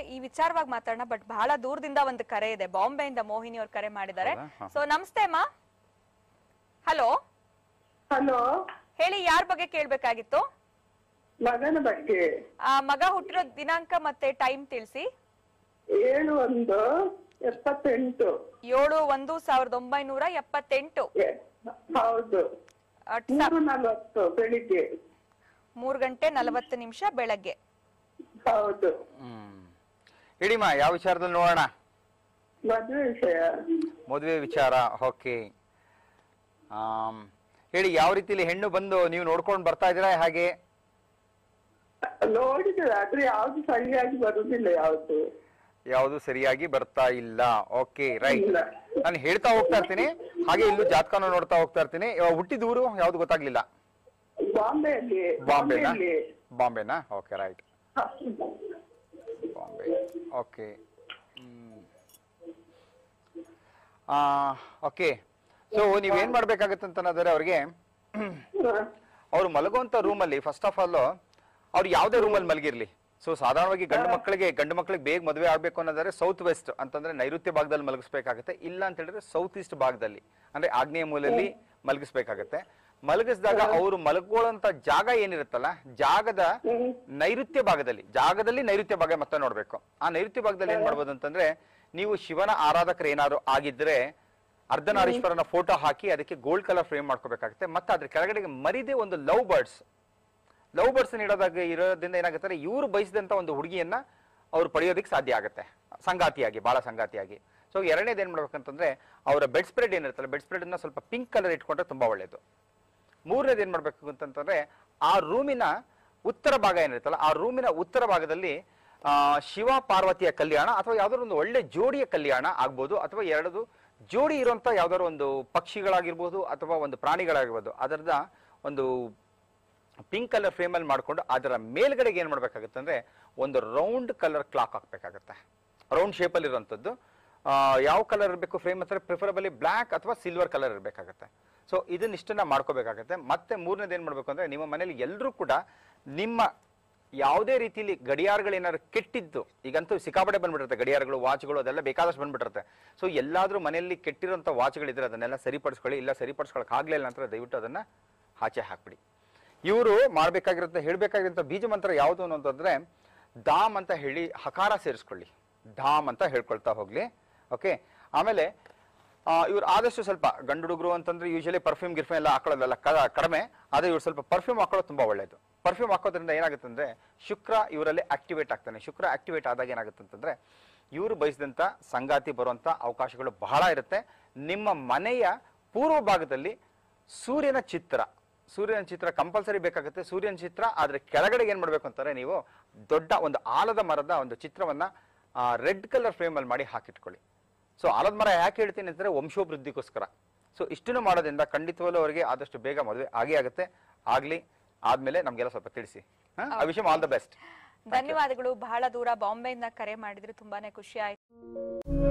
ಈ ವಿಚಾರವಾಗಿ ಮಾತಾಡೋಣ ಬಟ್ ಬಹಳ ದೂರದಿಂದ ಒಂದು ಕರೆ ಇದೆ ಬಾಂಬೆಯಿಂದ ಮೋಹಿನಿ ಅವ್ರು ಕರೆ ಮಾಡಿದ್ದಾರೆ ಹೌದಾ? ಹಾ. ಸೊ ನಮಸ್ತೆ ಅಮ್ಮ ಹಲೋ ಹಲೋ ಹೇಳಿ ಯಾರ ಬಗ್ಗೆ ಕೇಳ್ಬೇಕಾಗಿತ್ತು ಮಗನ ಬಗ್ಗೆ ಆ, ಮಗ ಹುಟ್ಟಿರೋ ದಿನಾಂಕ ಮತ್ತೆ ಟೈಮ್ ತಿಳಿಸಿ ಏಳು ಒಂದು ಎಪ್ಪತ್ತೆಂಟು ಏಳು ಒಂದು ಸಾವಿರದ ಒಂಬೈನೂರ ಎಪ್ಪತ್ತೆಂಟು ಎ- ಹೌದು ಅಟ್ ಸ- ಮೂರು ನಲ್ವತ್ತು ಬೆಳಿಗ್ಗೆ ಮೂರ್ ಗಂಟೆ ನಲವತ್ತು ನಿಮಿಷ ಬೆಳಗ್ಗೆ ಹೌದು ಹ್ಮ್ ಹೇಳಿಮ್ಮ ಯಾವ ವಿಚಾರದಲ್ಲಿ ನೋಡೋಣ ಮದುವೆ ವಿಷಯ ಮದುವೆ ವಿಚಾರ ಓಕೆ ಹೇಳಿ ಯಾವ ರೀತಿಲಿ ಹೆಣ್ಣು ಬಂದು ನೀವು ನೋಡ್ಕೊಂಡು ಬರ್ತಾ ಇದ್ದೀರಾ ಹಾಗೆ ನೋಡಿದ್ರೆ ಆದ್ರೆ ಯಾವ್ದು ಸರಿಯಾಗಿ ಬರುದಿಲ್ಲ ಯಾವ್ದು ಯಾವುದು ಸರಿಯಾಗಿ ಬರ್ತಾ ಇಲ್ಲ ಓಕೆ ರೈಟ್ ಇಲ್ಲ. ನಾನು ಹೇಳ್ತಾ ಹೋಗ್ತಾ ಇರ್ತೀನಿ ಹಾಗೆ ಇಲ್ಲೂ ಜಾತಕನ ನೋಡ್ತಾ ಹೋಗ್ತಾ ಇರ್ತೀನಿ ಇವಾಗ ಹುಟ್ಟಿದ ಊರು ಯಾವ್ದು ಗೊತ್ತಾಗ್ಲಿಲ್ಲ ಬಾಂಬೆಯಲ್ಲಿ ಬಾಂಬೆನಾ ಬಾಂಬೆಯಲ್ಲಿ ಬಾಂಬೆನಾ ಓಕೆ ರೈಟ್ ಹ. ಬಾಂಬೆ ಓಕೆ ಓಕೆ ಸೊ ನೀವೇನ್ ಮಾಡ್ಬೇಕಾಗತ್ತೆ ಅಂತಂದ್ರೆ ಅವ್ರಿಗೆ ಅವ್ರು ಮಲಗುವಂತ ರೂಮಲ್ಲಿ ಫಸ್ಟ್ ಆಫ್ ಆಲ್ ಅವ್ರು ಯಾವುದೇ ರೂಮಲ್ಲಿ ಮಲಗಿರ್ಲಿ ಸೊ ಸಾಧಾರಣವಾಗಿ ಗಂಡು ಮಕ್ಕಳಿಗೆ ಗಂಡು ಮಕ್ಕಳಿಗೆ ಬೇಗ ಮದುವೆ ಆಗ್ಬೇಕು ಅನ್ನೋದಾದ್ರೆ ಸೌತ್ ವೆಸ್ಟ್ ಅಂತಂದ್ರೆ ನೈಋತ್ಯ ಭಾಗದಲ್ಲಿ ಮಲಗಿಸ್ಬೇಕಾಗತ್ತೆ ಇಲ್ಲ ಅಂತ ಹೇಳಿದ್ರೆ ಸೌತ್ ಈಸ್ಟ್ ಭಾಗದಲ್ಲಿ ಅಂದ್ರೆ ಆಗ್ನೇಯ ಮೂಲೆಯಲ್ಲಿ ಮಲಗಿಸ್ಬೇಕಾಗತ್ತೆ ಮಲಗಿಸಿದಾಗ ಅವರು ಮಲಗುವಂತ ಜಾಗ ಏನಿರುತ್ತಲ್ಲ ಜಾಗದ ನೈಋತ್ಯ ಭಾಗದಲ್ಲಿ ಜಾಗದಲ್ಲಿ ನೈಋತ್ಯ ಭಾಗ ಮತ್ತೆ ನೋಡ್ಬೇಕು ಆ ನೈಋತ್ಯ ಭಾಗದಲ್ಲಿ ಏನ್ ಮಾಡ್ಬೋದು ಅಂತಂದ್ರೆ ನೀವು ಶಿವನ ಆರಾಧಕರು ಏನಾದ್ರು ಆಗಿದ್ರೆ ಅರ್ಧನಾರೀಶ್ವರನ ಫೋಟೋ ಹಾಕಿ ಅದಕ್ಕೆ ಗೋಲ್ಡ್ ಕಲರ್ ಫ್ರೇಮ್ ಮಾಡ್ಕೋಬೇಕಾಗುತ್ತೆ ಮತ್ತೆ ಅದ್ರ ಕೆಳಗಡೆಗೆ ಮರಿದೆ ಒಂದು ಲವ್ ಬರ್ಡ್ಸ್ ಲವ್ ಬರ್ಡ್ಸ್ ಇಡೋದಾಗ ಇರೋದ್ರಿಂದ ಏನಾಗುತ್ತೆ ಇವರು ಬಯಸಿದಂತ ಒಂದು ಹುಡುಗಿಯನ್ನ ಅವ್ರು ಪಡೆಯೋದಕ್ಕೆ ಸಾಧ್ಯ ಆಗುತ್ತೆ ಸಂಗಾತಿಯಾಗಿ ಬಹಳ ಸಂಗಾತಿಯಾಗಿ ಸೊ ಎರಡನೇದು ಏನ್ ಮಾಡ್ಬೇಕಂತಂದ್ರೆ ಅವರ ಬೆಡ್ ಸ್ಪ್ರೆಡ್ ಏನಿರುತ್ತಲ್ಲ ಬೆಡ್ ಸ್ಪ್ರೆಡ್ ನ ಸ್ವಲ್ಪ ಪಿಂಕ್ ಕಲರ್ ಇಟ್ಕೊಂಡ್ರೆ ತುಂಬಾ ಒಳ್ಳೇದು ಮೂರನೇದು ಏನ್ ಮಾಡ್ಬೇಕು ಅಂತಂತಂದ್ರೆ ಆ ರೂಮಿನ ಉತ್ತರ ಭಾಗ ಏನಿರುತ್ತಲ್ಲ ಆ ರೂಮಿನ ಉತ್ತರ ಭಾಗದಲ್ಲಿ ಆ, ಶಿವ ಪಾರ್ವತಿಯ ಕಲ್ಯಾಣ ಅಥವಾ ಯಾವ್ದಾದ್ರು ಒಂದು ಒಳ್ಳೆ ಜೋಡಿಯ ಕಲ್ಯಾಣ ಆಗ್ಬೋದು ಅಥವಾ ಎರಡು ಜೋಡಿ ಇರುವಂತ ಯಾವ್ದಾದ್ರು ಒಂದು ಪಕ್ಷಿಗಳಾಗಿರ್ಬೋದು ಅಥವಾ ಒಂದು ಪ್ರಾಣಿಗಳಾಗಿರ್ಬೋದು ಅದರದ ಒಂದು ಪಿಂಕ್ ಕಲರ್ ಫ್ರೇಮ್ ಅಲ್ಲಿ ಮಾಡ್ಕೊಂಡು ಅದರ ಮೇಲ್ಗಡೆಗೆ ಏನ್ ಮಾಡ್ಬೇಕಾಗುತ್ತೆ ಅಂದ್ರೆ ಒಂದು ರೌಂಡ್ ಕಲರ್ ಕ್ಲಾಕ್ ಹಾಕ್ಬೇಕಾಗುತ್ತೆ ರೌಂಡ್ ಶೇಪ್ ಅಲ್ಲಿ ಇರುವಂತದ್ದು ಆ, ಯಾವ ಕಲರ್ ಇರಬೇಕು ಫ್ರೇಮ್ ಹತ್ರ ಪ್ರಿಫರಬಲಿ ಬ್ಲಾಕ್ ಅಥವಾ ಸಿಲ್ವರ್ ಕಲರ್ ಇರಬೇಕಾಗುತ್ತೆ ಸೊ ಇದನ್ನಿಷ್ಟನ್ನ ಮಾಡ್ಕೋಬೇಕಾಗತ್ತೆ ಮತ್ತೆ ಮೂರನೇದು ಏನ್ ಮಾಡ್ಬೇಕು ಅಂದ್ರೆ ನಿಮ್ಮ ಮನೇಲಿ ಎಲ್ಲರೂ ಕೂಡ ನಿಮ್ಮ ಯಾವುದೇ ರೀತಿಲಿ ಗಡಿಯಾರಗಳೇನಾದ್ರು ಕೆಟ್ಟಿದ್ದು ಈಗಂತೂ ಸಿಕ್ಕಾಪಟ್ಟೆ ಬಂದ್ಬಿಟ್ಟಿರುತ್ತೆ ಗಡಿಯಾರಗಳು ವಾಚ್ಗಳು ಅದೆಲ್ಲ ಬೇಕಾದಷ್ಟು ಬಂದ್ಬಿಟ್ಟಿರುತ್ತೆ ಸೊ ಎಲ್ಲಾದ್ರೂ ಮನೆಯಲ್ಲಿ ಕೆಟ್ಟಿರೋಂಥ ವಾಚ್ಗಳಿದ್ರೆ ಅದನ್ನೆಲ್ಲ ಸರಿಪಡಿಸ್ಕೊಳ್ಳಿ ಇಲ್ಲ ಸರಿಪಡಿಸ್ಕೊಳಕ್ ಆಗ್ಲಿಲ್ಲ ಅಂತ ದಯವಿಟ್ಟು ಅದನ್ನ ಆಚೆ ಹಾಕ್ಬಿಡಿ ಇವರು ಮಾಡ್ಬೇಕಾಗಿರುತ್ತೆ ಹೇಳ್ಬೇಕಾಗಿರೋ ಬೀಜ ಮಂತ್ರ ಯಾವುದು ಅಂತಂದ್ರೆ ಧಾಮ್ ಅಂತ ಹೇಳಿ ಹಕಾರ ಸೇರಿಸ್ಕೊಳ್ಳಿ ಧಾಮ್ ಅಂತ ಹೇಳ್ಕೊಳ್ತಾ ಹೋಗ್ಲಿ ಓಕೆ ಆಮೇಲೆ ಇವ್ರು ಆದಷ್ಟು ಸ್ವಲ್ಪ ಗಂಡು ಹುಡುಗರು ಅಂತಂದ್ರೆ ಯೂಶಲಿ ಪರ್ಫ್ಯೂಮ್ ಗಿರ್ಫ್ಯೂಮ್ ಎಲ್ಲ ಹಾಕೊಳ್ಳೋದೆಲ್ಲ ಕ- ಕಡಿಮೆ ಆದ್ರೆ ಇವ್ರು ಸ್ವಲ್ಪ ಪರ್ಫ್ಯೂಮ್ ಹಾಕೊಳ್ಳೋದು ತುಂಬಾ ಒಳ್ಳೇದು ಪರ್ಫ್ಯೂಮ್ ಹಾಕೋದ್ರಿಂದ ಏನಾಗುತ್ತೆ ಅಂದ್ರೆ ಶುಕ್ರ ಇವರಲ್ಲಿ ಆಕ್ಟಿವೇಟ್ ಆಗ್ತಾನೆ ಶುಕ್ರ ಆಕ್ಟಿವೇಟ್ ಆದಾಗ ಏನಾಗುತ್ತೆ ಅಂತಂದ್ರೆ ಇವರು ಬಯಸಿದಂತ ಸಂಗಾತಿ ಬರುವಂತ ಅವಕಾಶಗಳು ಬಹಳ ಇರುತ್ತೆ ನಿಮ್ಮ ಮನೆಯ ಪೂರ್ವ ಭಾಗದಲ್ಲಿ ಸೂರ್ಯನ ಚಿತ್ರ ಸೂರ್ಯನ ಚಿತ್ರ ಕಂಪಲ್ಸರಿ ಬೇಕಾಗುತ್ತೆ ಸೂರ್ಯನ ಚಿತ್ರ ಆದ್ರೆ ಕೆಳಗಡೆ ಏನ್ ಮಾಡ್ಬೇಕು ಅಂತಾರೆ ನೀವು ದೊಡ್ಡ ಒಂದು ಆಲದ ಮರದ ಒಂದು ಚಿತ್ರವನ್ನ ರೆಡ್ ಕಲರ್ ಫ್ರೇಮ್ ಅಲ್ಲಿ ಮಾಡಿ ಹಾಕಿಟ್ಕೊಳ್ಳಿ ಸೊ ಆಲದ ಮರ ಯಾಕೆ ಹೇಳ್ತೀನಿ ಅಂತಂದ್ರೆ ವಂಶೋಭಿವೃದ್ಧಿಗೋಸ್ಕರ ಸೊ ಇಷ್ಟನ್ನು ಮಾಡೋದ್ರಿಂದ ಖಂಡಿತವಲ್ಲೂ ಅವರಿಗೆ ಆದಷ್ಟು ಬೇಗ ಮದುವೆ ಆಗೇ ಆಗುತ್ತೆ ಆಗ್ಲಿ ಆದ್ಮೇಲೆ ನಮ್ಗೆಲ್ಲ ಸ್ವಲ್ಪ ತಿಳಿಸಿ ಆ ವಿಷಯ ಆಲ್ ದ ಬೆಸ್ಟ್ ಧನ್ಯವಾದಗಳು ಬಹಳ ದೂರ ಬಾಂಬೆಯಿಂದ ಕರೆ ಮಾಡಿದ್ರೆ ತುಂಬಾನೇ ಖುಷಿ ಆಯ್ತು